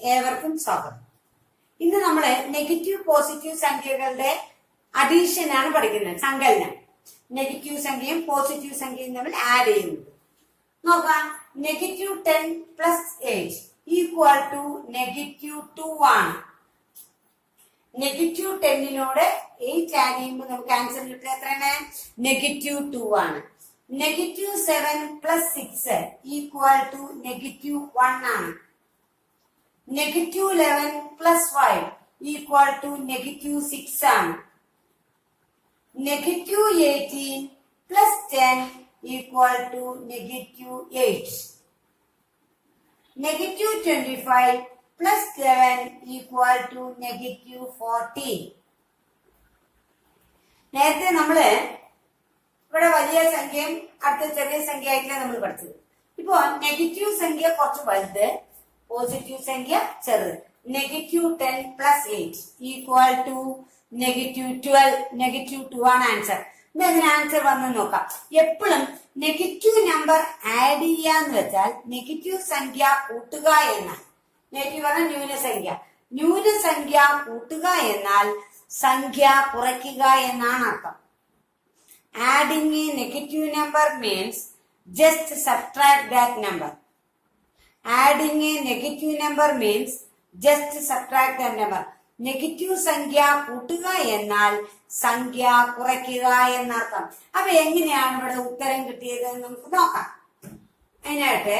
ഏവർക്കും സ്വാഗതം ഇന്ന് നമ്മള് നെഗറ്റീവ് പോസിറ്റീവ് സംഖ്യകളുടെ അഡീഷൻ ആണ് പഠിക്കുന്നത് സങ്കലനം നെഗറ്റീവ് സംഖ്യയും പോസിറ്റീവ് സംഖ്യയും തമ്മിൽ ആഡ് ചെയ്യുന്നത് നോക്കാം negative ten plus eight equal to negative two ആണ് നെഗറ്റീവ് ടെന്നിനോട് എയ്റ്റ് ആഡ് ചെയ്യുമ്പോൾ നമുക്ക് ആൻസർ കിട്ടുക എത്രയാണ് നെഗറ്റീവ് ടു ആണ് negative seven plus six equal to negative one ആണ് negative eleven plus five equal to negative six ആണ് negative eighteen plus ten equal to negative eight negative twenty five plus eleven equal to negative fourteen നേരത്തെ നമ്മള് ഇവിടെ വലിയ സംഖ്യയും അടുത്ത ചെറിയ സംഖ്യ ആയിട്ടില്ല നമ്മൾ പഠിച്ചത് ഇപ്പോ നെഗറ്റീവ് സംഖ്യ കുറച്ച് വലുത് പോസിറ്റീവ് സംഖ്യ ചെറുത് negative ten plus eight equal to negative twelve negative two ആണ് ആൻസർ ഇതിന് ആൻസർ വന്ന് നോക്കാം എപ്പോഴും നെഗറ്റീവ് നമ്പർ ആഡ് ചെയ്യാന്ന് വെച്ചാൽ നെഗറ്റീവ് സംഖ്യ കൂട്ടുക എന്നാൽ നെഗറ്റീവ് പറഞ്ഞാൽ ന്യൂനസംഖ്യ ന്യൂനസംഖ്യ കൂട്ടുക എന്നാൽ സംഖ്യ കുറയ്ക്കുക എന്നാണ് അർത്ഥം adding a negative number means just subtract that number. Adding a negative number means just subtract that number. Negative സംഖ്യ കൂട്ടുക എന്നാൽ സംഖ്യ കുറയ്ക്കുക എന്നർത്ഥം അപ്പൊ എങ്ങനെയാണ് ഇവിടെ ഉത്തരം കിട്ടിയത് എന്ന് നമുക്ക് നോക്കാം അതിനായിട്ട്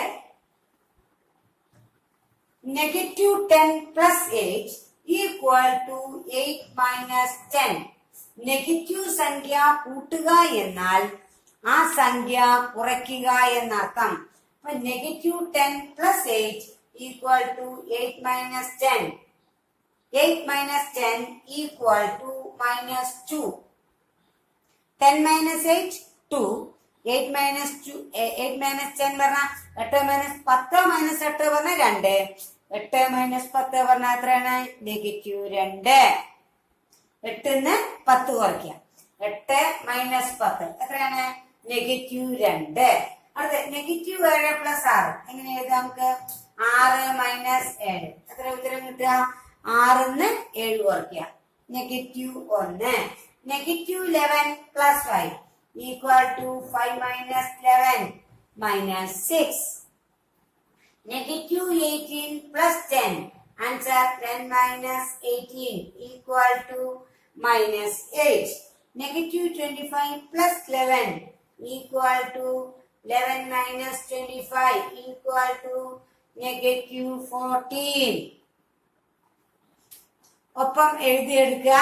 negative ten plus eight equal to eight minus ten negative സംഖ്യ കൂട്ടുക എന്നാൽ ആ സംഖ്യ കുറയ്ക്കുക എന്നർത്ഥം അപ്പൊ negative ten plus eight equal to eight minus ten eight minus ten equal to minus two ten minus eight two eight minus two eight minus ten പറഞ്ഞാൽ എട്ട് മൈനസ് പത്ത് മൈനസ് എട്ട് പറഞ്ഞാൽ രണ്ട് എട്ട് മൈനസ് പത്ത് പറഞ്ഞാൽ എത്രയാണ് നെഗറ്റീവ് രണ്ട് എട്ടിന്ന് പത്ത് കുറയ്ക്കുക എട്ട് മൈനസ് പത്ത് എത്രയാണ് നെഗറ്റീവ് രണ്ട് അടുത്ത നെഗറ്റീവ് ഏഴ് പ്ലസ് ആറ് എങ്ങനെ എഴുതാം നമുക്ക് ആറ് മൈനസ് ഏഴ് എത്ര ഉത്തരം കിട്ടുക ആറിന്ന് ഏഴ് കുറയ്ക്കുക നെഗറ്റീവ് ഒന്ന് negative eleven plus five equal to five minus eleven minus six negative eighteen plus ten answer ten minus eighteen equal to minus 8. Negative 25 plus 11 equal to 11 minus 25 equal to negative 14. ഒപ്പം എഴുതിയെടുക്കുക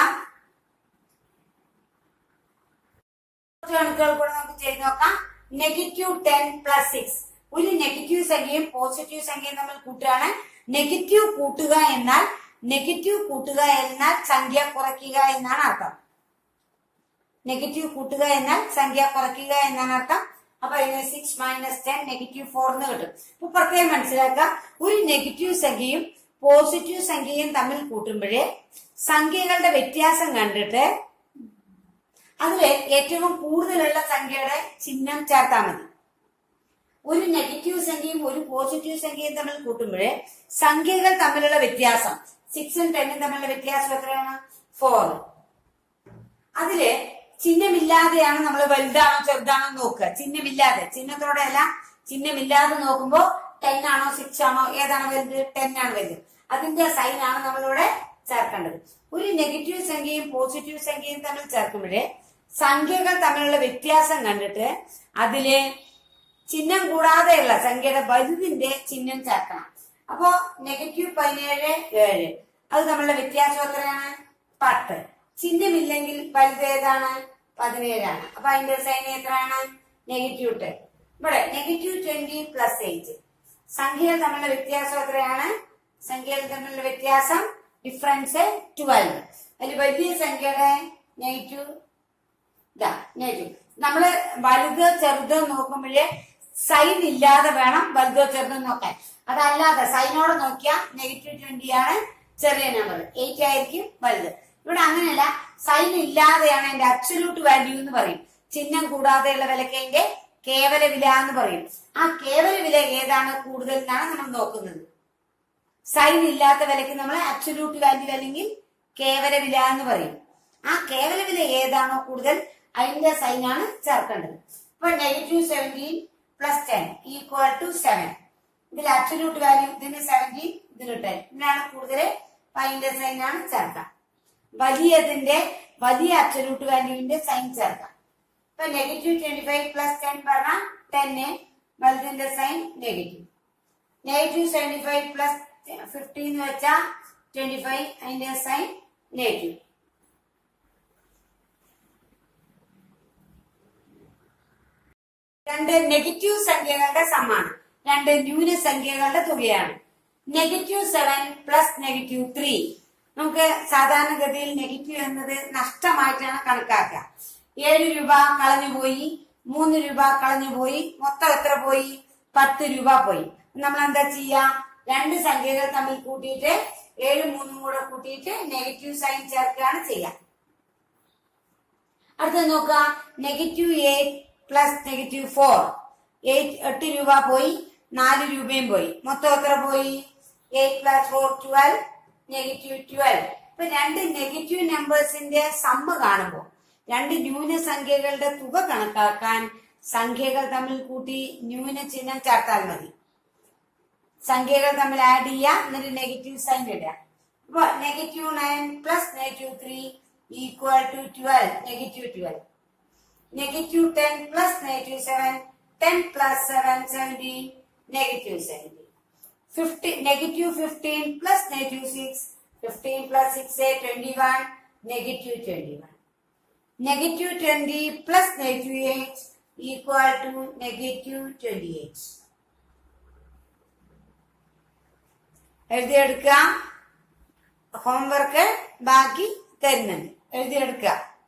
കണക്കുകൾ കൂടെ നമുക്ക് ചെയ്ത് നോക്കാം negative ten plus six ഒരു negative സംഖ്യയും positive സംഖ്യയും തമ്മിൽ കൂട്ടുകയാണ് നെഗറ്റീവ് കൂട്ടുക എന്നാൽ നെഗറ്റീവ് കൂട്ടുക എന്നാൽ സംഖ്യ കുറയ്ക്കുക എന്നാണ് അർത്ഥം നെഗറ്റീവ് കൂട്ടുക എന്നാൽ സംഖ്യ കുറയ്ക്കുക എന്നാണ് അർത്ഥം അപ്പൊ അതിന് six minus ten negative four എന്ന് കിട്ടും അപ്പൊ പ്രത്യേകം മനസ്സിലാക്കുക ഒരു നെഗറ്റീവ് സംഖ്യയും പോസിറ്റീവ് സംഖ്യയും തമ്മിൽ കൂട്ടുമ്പോഴേ സംഖ്യകളുടെ വ്യത്യാസം കണ്ടിട്ട് അതില് ഏറ്റവും കൂടുതലുള്ള സംഖ്യയുടെ ചിഹ്നം ചേർത്താൽ മതി ഒരു നെഗറ്റീവ് സംഖ്യയും ഒരു പോസിറ്റീവ് സംഖ്യയും തമ്മിൽ കൂട്ടുമ്പോഴേ സംഖ്യകൾ തമ്മിലുള്ള വ്യത്യാസം സിക്സും ടെന്നും തമ്മിലുള്ള വ്യത്യാസം എത്രയാണ് ഫോർ അതില് ചിഹ്നമില്ലാതെയാണ് നമ്മൾ വലുതാണോ ചെറുതാണോ നോക്കുക ചിഹ്നമില്ലാതെ ചിഹ്നത്തോടെ അല്ല ചിഹ്നമില്ലാതെ നോക്കുമ്പോ ടെൻ ആണോ സിക്സ് ആണോ ഏതാണോ വലുത് ടെൻ ആണ് വലുത് അതിന്റെ സൈൻ ആണ് നമ്മളിവിടെ ചേർക്കേണ്ടത് ഒരു നെഗറ്റീവ് സംഖ്യയും പോസിറ്റീവ് സംഖ്യയും തമ്മിൽ ചേർക്കുമ്പോഴേ സംഖ്യകൾ തമ്മിലുള്ള വ്യത്യാസം കണ്ടിട്ട് അതില് ചിഹ്നം കൂടാതെയുള്ള സംഖ്യയുടെ വലുതിന്റെ ചിഹ്നം ചേർക്കണം അപ്പോ നെഗറ്റീവ് പതിനേഴ് ഏഴ് അത് തമ്മിലുള്ള വ്യത്യാസം എത്രയാണ് പത്ത് ചിഹ്നമില്ലെങ്കിൽ വലുത് ഏതാണ് പതിനേഴാണ് അപ്പൊ അതിന്റെ സൈൻ എത്രയാണ് നെഗറ്റീവ് ടെൻ ഇവിടെ നെഗറ്റീവ് ട്വന്റി പ്ലസ് എയ്റ്റ് സംഖ്യകൾ തമ്മിലുള്ള വ്യത്യാസം എത്രയാണ് സംഖ്യകൾ തമ്മിലുള്ള വ്യത്യാസം ഡിഫറൻസ് ട്വൽവ് അതിൽ വലിയ സംഖ്യയുടെ നെഗറ്റീവ് ഇതാ നെഗറ്റീവ് നമ്മള് വലുത് ചെറുത് നോക്കുമ്പോഴേ സൈൻ ഇല്ലാതെ വേണം വലുതോ ചെറുതോ നോക്കാൻ അതല്ലാതെ സൈനോടെ നോക്കിയാൽ നെഗറ്റീവ് ട്വന്റി ആണ് ചെറിയ നമ്പർ എയ്റ്റ് ആയിരിക്കും വലുത് ഇവിടെ അങ്ങനെയല്ല സൈൻ ഇല്ലാതെയാണ് അതിന്റെ അബ്സല്യൂട്ട് വാല്യൂ എന്ന് പറയും ചിഹ്നം കൂടാതെയുള്ള വിലക്ക് അതിന്റെ കേവല വില എന്ന് പറയും ആ കേവല വില ഏതാണ് കൂടുതൽ എന്നാണ് നമ്മൾ നോക്കുന്നത് സൈൻ ഇല്ലാത്ത വിലക്ക് നമ്മൾ അബ്സൊല്യൂട്ട് വാല്യൂ അല്ലെങ്കിൽ കേവല വില എന്ന് പറയും ആ കേവല വില ഏതാണോ കൂടുതൽ അതിന്റെ സൈനാണ് ചേർക്കേണ്ടത് ഇപ്പൊ negative seventeen plus ten equal to seven ഇതിൽ അബ്സൊല്യൂട്ട് വാല്യൂ ഇതിന് സെവൻറ്റീൻ ഇതിന് ടെൻ ഇതിനാണ് കൂടുതൽ അപ്പൊ അതിന്റെ സൈനാണ് ചേർക്കാം വലിയതിന്റെ വലിയ അബ്സൊല്യൂട്ട് വാല്യൂവിന്റെ സൈൻ ചേർക്കാം ഇപ്പൊ negative twenty five plus ten പറഞ്ഞാൽ ടെന്ന് വലുതിന്റെ sign negative negative seventy five plus fifteen എന്ന് വെച്ചാൽ ട്വന്റി ഫൈവ് അതിന്റെ സൈൻ നെഗറ്റീവ് രണ്ട് നെഗറ്റീവ് സംഖ്യകളുടെ സമ്മാണ് രണ്ട് ന്യൂനസംഖ്യകളുടെ തുകയാണ് negative seven plus negative three നമുക്ക് സാധാരണഗതിയിൽ നെഗറ്റീവ് എന്നത് നഷ്ടമായിട്ടാണ് കണക്കാക്കുക ഏഴ് രൂപ കളഞ്ഞുപോയി മൂന്ന് രൂപ കളഞ്ഞുപോയി മൊത്തം എത്ര പോയി പത്ത് രൂപ പോയി നമ്മൾ എന്താ ചെയ്യാ രണ്ട് സംഖ്യകൾ തമ്മിൽ കൂട്ടിയിട്ട് ഏഴ് മൂന്നും കൂടെ കൂട്ടിയിട്ട് നെഗറ്റീവ് സൈൻ ചേർക്കുകയാണ് ചെയ്യാം അടുത്ത നോക്കുക negative eight plus negative four eight എട്ട് രൂപ പോയി നാല് രൂപയും പോയി മൊത്തം എത്ര പോയി eight plus four twelve negative twelve ഇപ്പൊ രണ്ട് നെഗറ്റീവ് നമ്പേഴ്സിന്റെ സമ്മ കാണുമ്പോൾ രണ്ട് ന്യൂനസംഖ്യകളുടെ തുക കണക്കാക്കാൻ സംഖ്യകൾ തമ്മിൽ കൂട്ടി ന്യൂന ചിഹ്നം ചേർത്താൽ മതി സംഖ്യകൾ തമ്മിൽ ആഡ് ചെയ്യുക എന്നിട്ട് നെഗറ്റീവ് സൈൻ ഇടുക അപ്പൊ negative nine plus negative three equal to twelve negative twelve negative ten plus negative seven ten plus seven seventeen negative seventeen fifty negative fifteen plus negative six fifteen plus six twenty one negative twenty one negative twenty plus negative eight equal to negative twenty eight എഴുതിയെടുക്കുക homework ബാക്കി തരുന്നുണ്ട് എഴുതിയെടുക്കുക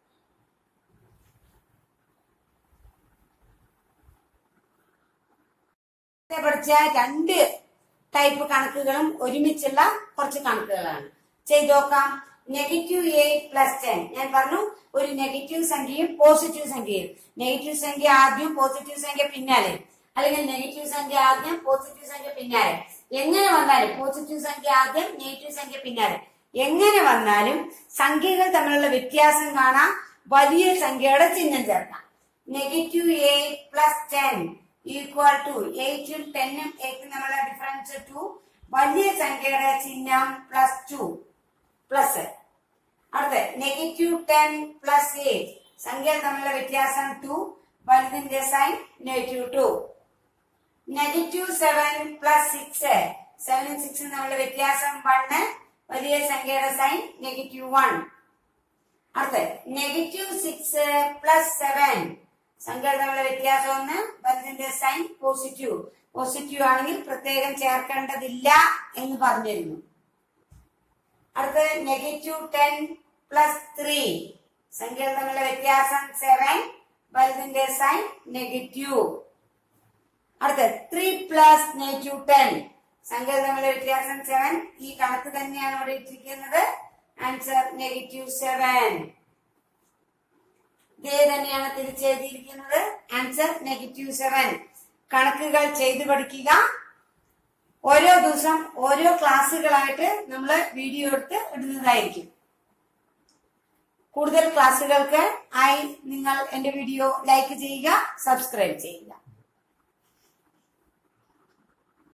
നേരത്തെ പഠിച്ച രണ്ട് type കണക്കുകളും ഒരുമിച്ചുള്ള കുറച്ച് കണക്കുകളാണ് ചെയ്തു നോക്കാം നെഗറ്റീവ് എയ്റ്റ് പ്ലസ് ടെൻ ഞാൻ പറഞ്ഞു ഒരു നെഗറ്റീവ് സംഖ്യയും പോസിറ്റീവ് സംഖ്യയും നെഗറ്റീവ് സംഖ്യ ആദ്യം പോസിറ്റീവ് സംഖ്യ പിന്നാലെ അല്ലെങ്കിൽ നെഗറ്റീവ് സംഖ്യ ആദ്യം പോസിറ്റീവ് സംഖ്യ പിന്നാലെ എങ്ങനെ വന്നാലും പോസിറ്റീവ് സംഖ്യ ആദ്യം നെഗറ്റീവ് സംഖ്യ പിന്നാലെ എങ്ങനെ വന്നാലും സംഖ്യകൾ തമ്മിലുള്ള വ്യത്യാസം കാണാൻ വലിയ സംഖ്യയുടെ ചിഹ്നം ചേർക്കാം negative eight plus ten equal to എയ്റ്റും ടെന്നും എയ്റ്റും തമ്മിലുള്ള ഡിഫറൻസ് ടു വലിയ സംഖ്യയുടെ ചിഹ്നം പ്ലസ് ടു പ്ലസ് അടുത്ത നെഗറ്റീവ് ടെൻ പ്ലസ് എയ്റ്റ് സംഖ്യകൾ തമ്മിലുള്ള വ്യത്യാസം ടു വലുതിന്റെ sign negative two negative seven plus six സെവനും സിക്സും തമ്മിലുള്ള വ്യത്യാസം വണ്ണ് വലിയ സംഖ്യയുടെ സൈൻ നെഗറ്റീവ് വൺ അടുത്ത നെഗറ്റീവ് സിക്സ് പ്ലസ് സെവൻ സംഖ്യകൾ തമ്മിലുള്ള വ്യത്യാസം ഒന്ന് വലുതിന്റെ സൈൻ പോസിറ്റീവ് പോസിറ്റീവ് ആണെങ്കിൽ പ്രത്യേകം ചേർക്കേണ്ടതില്ല എന്ന് പറഞ്ഞിരുന്നു അടുത്തത് നെഗറ്റീവ് ടെൻ പ്ലസ് ത്രീ സംഖ്യകൾ തമ്മിലുള്ള വ്യത്യാസം സെവൻ വലുതിന്റെ സൈൻ നെഗറ്റീവ് അടുത്ത ത്രീ പ്ലസ് നെഗറ്റീവ് ടെൻ സംഖ്യകൾ തമ്മിലുള്ള വ്യത്യാസം സെവൻ ഈ കണക്ക് തന്നെയാണ് ഇവിടെ ഇട്ടിരിക്കുന്നത് ആൻസർ നെഗറ്റീവ് സെവൻ ഇതേ തന്നെയാണ് തിരിച്ചെഴുതിയിരിക്കുന്നത് ആൻസർ നെഗറ്റീവ് സെവൻ കണക്കുകൾ ചെയ്തു പഠിക്കുക ഓരോ ദിവസം ഓരോ ക്ലാസ്സുകളായിട്ട് നമ്മൾ വീഡിയോ എടുത്ത് ഇടുന്നതായിരിക്കും കൂടുതൽ ക്ലാസ്സുകൾക്ക് ആയി നിങ്ങൾ എന്റെ വീഡിയോ ലൈക്ക് ചെയ്യുക സബ്സ്ക്രൈബ് ചെയ്യുക